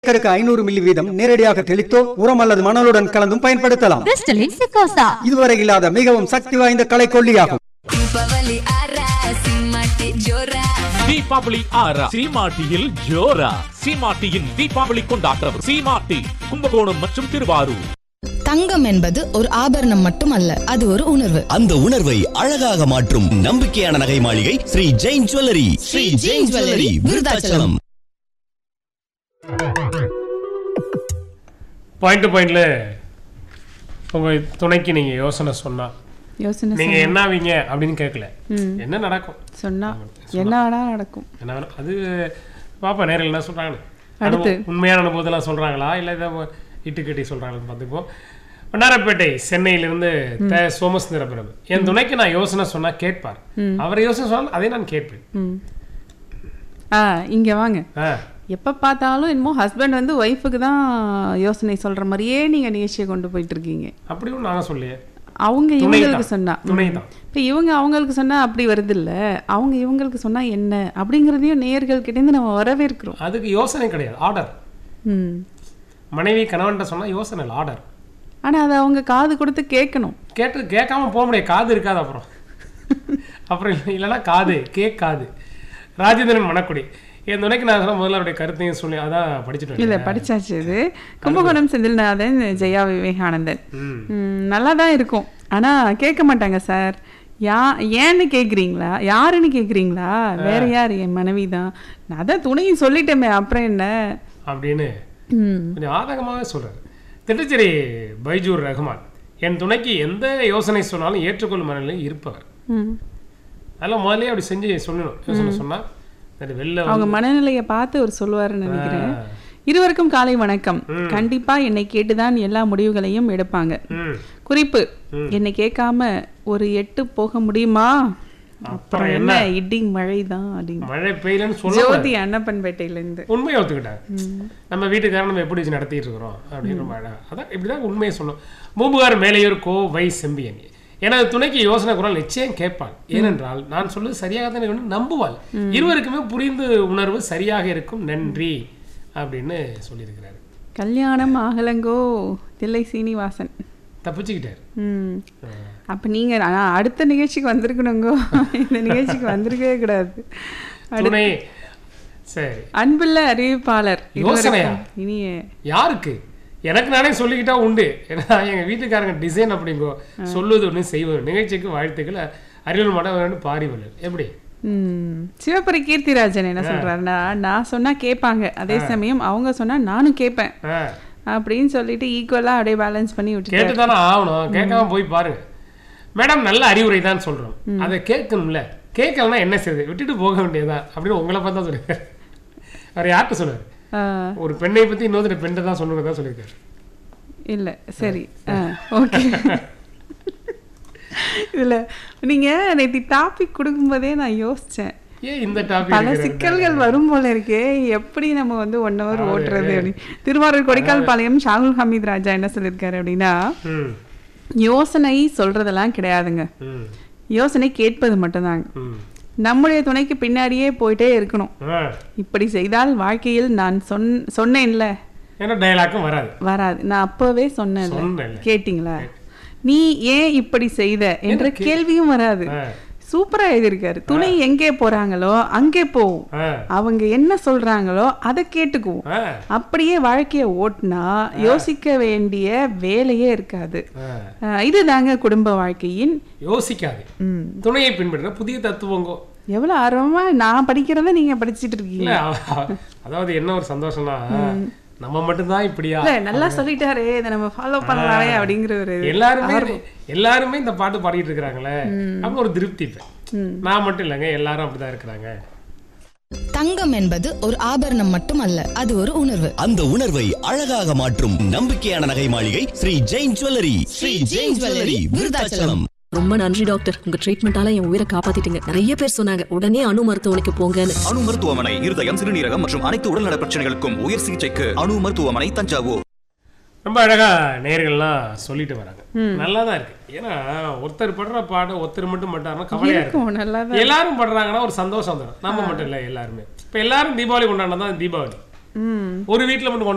ஏக்கருக்கு ஐநூறு மில்லி வீதம் நேரடியாக தெளித்தோ உரம் அல்லது மணலுடன் கலந்தும் பயன்படுத்தலாம் கிறிஸ்டலின் சிக்கோசா இதுவரை இல்லாத மிகவும் சக்தி வாய்ந்த களைக்கொல்லியாகும் ದೀಪಾವಳಿ ಆರ ಸಿಂಹಕ್ಕೆ ಜೋರ தீபாவளி ஆறா சீமாட்டியில் ஜோரா சீமாட்டியின் தீபாவளி கொண்டாட்டம் சீமாட்டி கும்பகோணம் மற்றும் திருவாரூர் தங்கம் என்பது ஒரு ஆபரணம் மட்டுமல்ல அது ஒரு உணர்வு அந்த உணர்வை அழகாக மாற்றும் நம்பிக்கையான நகை மாளிகை Shri Jain jewellery Shri Jain jewellery Virudhachalam point to பாயிண்ட்ல உங்க துணைக்கு நீங்க யோசனை சொன்னா யோசனை நீங்க சொன்னா- என்ன ஆவீங்க அப்படின்னு கேட்கல ம். என்ன நடக்கும் சொன்னா என்ன வேணா நடக்கும் என்ன வேணும் அது பாப்பா நேரில் என்ன சொல்றாங்க அடுத்து. உண்மையான அனுபவத்தெல்லாம் சொல்றாங்களா இல்லை இதை இட்டு கட்டி சொல்றாங்களான்னு பார்த்துப்போம் வண்ணாரப்பேட்டை சென்னையிலிருந்து த சோமசுந்தர பிரபு என் துணைக்கு நான் யோசனை சொன்னா கேட்பார் அவர் யோசனை சொன்னால் அதை நான் கேட்பேன் ம். ஆ இங்க வாங்க ஆ, எப்ப பார்த்தாலும் என்னமோ ஹஸ்பண்ட் வந்து ஒய்ஃபுக்கு தான் யோசனை சொல்ற மாதிரியே நீங்க நிகழ்ச்சியை கொண்டு போயிட்டு இருக்கீங்க அப்படியும் நாங்க சொல்லியே அவங்க துணை இவங்களுக்கு தான். சொன்னா துணை ம். தான். இப்ப இவங்க அவங்களுக்கு சொன்னா அப்படி வருது இல்ல அவங்க இவங்களுக்கு சொன்னா என்ன அப்படிங்கறதையும் நேயர்கள் கிட்ட இருந்து நம்ம வரவேற்கிறோம் அதுக்கு யோசனை கிடையாது ஆர்டர் ம் மனைவி கணவன்கிட்ட சொன்னா யோசனை இல்லை ஆர்டர் ஆனா அதை அவங்க காது கொடுத்து கேட்கணும் கேட்டு கேட்காம போக முடியாது காது இருக்காது அப்புறம் அப்புறம் இல்லை- இல்லைன்னா காது கேட்காது ராஜேந்திரன் மணக்குடி என் துணைக்கு நான் சொன்ன முதல்ல அவருடைய கருத்தையும் சொல்லி அதான் படிச்சுட்டு இல்ல வரேன். படிச்சாச்சு இது கும்பகோணம் செந்தில்நாதன் ஜெயா விவேகானந்தன் ம். ம், நல்லா தான் இருக்கும் ஆனா கேட்க மாட்டாங்க சார் யா ஏன்னு கேக்குறீங்களா யாருன்னு கேக்குறீங்களா வேற யார் என் மனைவி தான் நான் அதான் துணையும் சொல்லிட்டேமே அப்புறம் என்ன அப்படின்னு ம் கொஞ்சம் ஆதகமாகவே சொல்றாரு திட்டச்சேரி பைஜூர் ரஹ்மான் என் துணைக்கு எந்த யோசனை சொன்னாலும் ஏற்றுக்கொள்ளும் மனநிலையில் இருப்பவர் ம். அதெல்லாம் முதல்லயே அப்படி செஞ்சு சொல்லணும் யோசனை சொன்னா சரி வெளில அவங்க வந்து மனநிலையை பார்த்து அவர் சொல்லுவாருன்னு நினைக்கிறேன் இருவருக்கும் காலை வணக்கம் கண்டிப்பா என்னை கேட்டுதான் எல்லா முடிவுகளையும் எடுப்பாங்க ம் குறிப்பு என்னை கேட்காம ஒரு எட்டு போக முடியுமா அப்புறம் என்ன இடி மழை தான் அப்படிங்க மழை பெய்யலன்னு சொல்ல ஜோதி அன்னப்பன்பேட்டையில இருந்து உண்மையை ஒத்துக்கிட்டாங்க நம்ம வீட்டுக்காரர் நம்ம எப்படி வச்சு நடத்திட்டு இருக்கிறோம் அப்படின்னு ரொம்ப அழகா அதான் இப்படிதான் உண்மையை சொன்னோம் பூம்புகார் மேலையூர் கோ வை செம்பியன் எனது துணைக்கு யோசனை குரல் நிச்சயம் கேட்பாள் ஏனென்றால் நான் சொல்வது சரியாக தான் இருக்கணும் நம்புவாள் இருவருக்குமே புரிந்து உணர்வு சரியாக இருக்கும் நன்றி அப்படின்னு சொல்லியிருக்கிறாரு கல்யாணம் ஆகலங்கோ தில்லை சீனிவாசன் தப்பிச்சுக்கிட்டாரு ம் அப்ப நீங்க ஆனா அடுத்த நிகழ்ச்சிக்கு வந்திருக்கணுங்கோ இந்த நிகழ்ச்சிக்கு வந்திருக்கவே கூடாது துணை சரி அன்புள்ள அறிவிப்பாளர் யோசனையா? இருவருக்கும் இனிய யாருக்கு எனக்கு நானே சொல்லிக்கிட்டா உண்டு ஏன்னா எங்க வீட்டுக்காரங்க டிசைன் அப்படிங்கோ சொல்லுவது ஒன்று செய்வது நிகழ்ச்சிக்கு வாழ்த்துக்கள் அறிவல் மடம் பாரிவல்லல் எப்படி ம் சிவபுரி கீர்த்திராஜன் என்ன சொல்றாருன்னா நான் சொன்னா கேட்பாங்க அதே சமயம் அவங்க சொன்னா நானும் கேட்பேன் ஆ அப்படின்னு சொல்லிட்டு ஈக்குவலா அப்படியே பேலன்ஸ் பண்ணி கேட்டு விட்டுட்டாரு தானே ஆகணும் கேட்காம போய் பாருங்க மேடம் நல்ல அறிவுரை தான் சொல்றோம் அதை கேட்கணும்ல கேட்கலன்னா என்ன செய்யுது விட்டுட்டு போக வேண்டியதுதான் அப்படின்னு உங்களை பார்த்தா சொல்லுங்க வேற யார்கிட்ட சொல்லுவாரு ஆ, ஒரு பெண்ணை பத்தி இன்னொரு பெண்ணை தான் சொல்லணும் தான் சொல்லியிருக்காரு இல்ல சரி ஓகே இதுல நீங்க நேத்தி டாபிக் கொடுக்கும்போதே நான் யோசிச்சேன் ஏன் இந்த பல டாபிக் சிக்கல்கள் வரும் போல இருக்கே எப்படி நம்ம வந்து ஒன் ஹவர் ஓட்டுறது அப்படின்னு திருவாரூர் கொடைக்கால் பாளையம் ஷாகுல் ஹமீத் ராஜா என்ன சொல்லியிருக்காரு அப்படின்னா ம் யோசனை சொல்றதெல்லாம் கிடையாதுங்க ம் யோசனை கேட்பது மட்டும்தாங்க ம் நம்முடைய துணைக்கு பின்னாடியே போயிட்டே இருக்கணும் ஆ இப்படி செய்தால் வாழ்க்கையில் நான் சொன் சொன்னேன்ல ஏன்னா டயலாக்கும் வராது வராது நான் அப்பவே சொன்னேன்ல சொன்னேன்ல. கேட்டிங்களா நீ ஏன் இப்படி செய்த என்ற கேள்வியும் வராது ஆ. சூப்பரா எழுதியிருக்காரு துணை எங்கே போறாங்களோ அங்கே போவோம் ஆ அவங்க என்ன சொல்றாங்களோ அதை கேட்டுக்குவோம் ஆ அப்படியே வாழ்க்கைய ஓட்டுனா யோசிக்க வேண்டிய வேலையே இருக்காது ஆ அஹ் இதுதாங்க குடும்ப வாழ்க்கையின் யோசிக்காது துணையை பின்பற்ற புதிய தத்துவங்கோ எவ்வளவு ஆர்வமா நான் படிக்கிறத நீங்க படிச்சிட்டு இருக்கீங்க இல்ல அவ- அதாவது என்ன ஒரு சந்தோஷம்னா நம்ம மட்டும்தான் இப்படியா இல்ல நல்லா சொல்லிட்டாரே இதை நம்ம ஃபாலோ பண்ணலாமே அப்படிங்கிற ஒரு எல்லாருமே எல்லாருமே இந்த பாட்டு பாடிட்டு இருக்கிறாங்களே அப்ப ஒரு திருப்தி இப்ப. நான் மட்டும் இல்லைங்க எல்லாரும் அப்படிதான் இருக்கிறாங்க தங்கம் என்பது ஒரு ஆபரணம் மட்டுமல்ல அது ஒரு உணர்வு அந்த உணர்வை அழகாக மாற்றும் நம்பிக்கையான நகை மாளிகை ஸ்ரீ ஜெயின் ஜுவல்லரி ஸ்ரீ ஜெயின் ஜுவல்லரி விருதாச்சலம் ரொம்ப நன்றி டாக்டர் உங்க ட்ரீட்மெண்டால என் உயிரை காப்பாத்திட்டீங்க நிறைய பேர் சொன்னாங்க உடனே அணு மருத்துவமனைக்கு போங்கன்னு அணு மருத்துவமனை இருதயம் சிறுநீரகம் மற்றும் அனைத்து உடல்நல பிரச்சனைகளுக்கும் உயர் சிகிச்சைக்கு அணு மருத்துவமனை தஞ்சாவூர் ரொம்ப அழகா நேர்கள்லாம் சொல்லிட்டு வராங்க நல்லா தான் இருக்கு ஏன்னா ஒருத்தர் படுற பாட ஒருத்தர் மட்டும் பட்டாருன்னா கவலையா இருக்கும் இருக்கும் நல்லா எல்லாரும் படுறாங்கன்னா ஒரு சந்தோஷம் தரும் நம்ம மட்டும் இல்ல எல்லாருமே இப்ப எல்லாரும் தீபாவளி கொண்டாடினா தான் தீபாவளி ம் ஒரு வீட்டுல மட்டும் கொண்டாடினா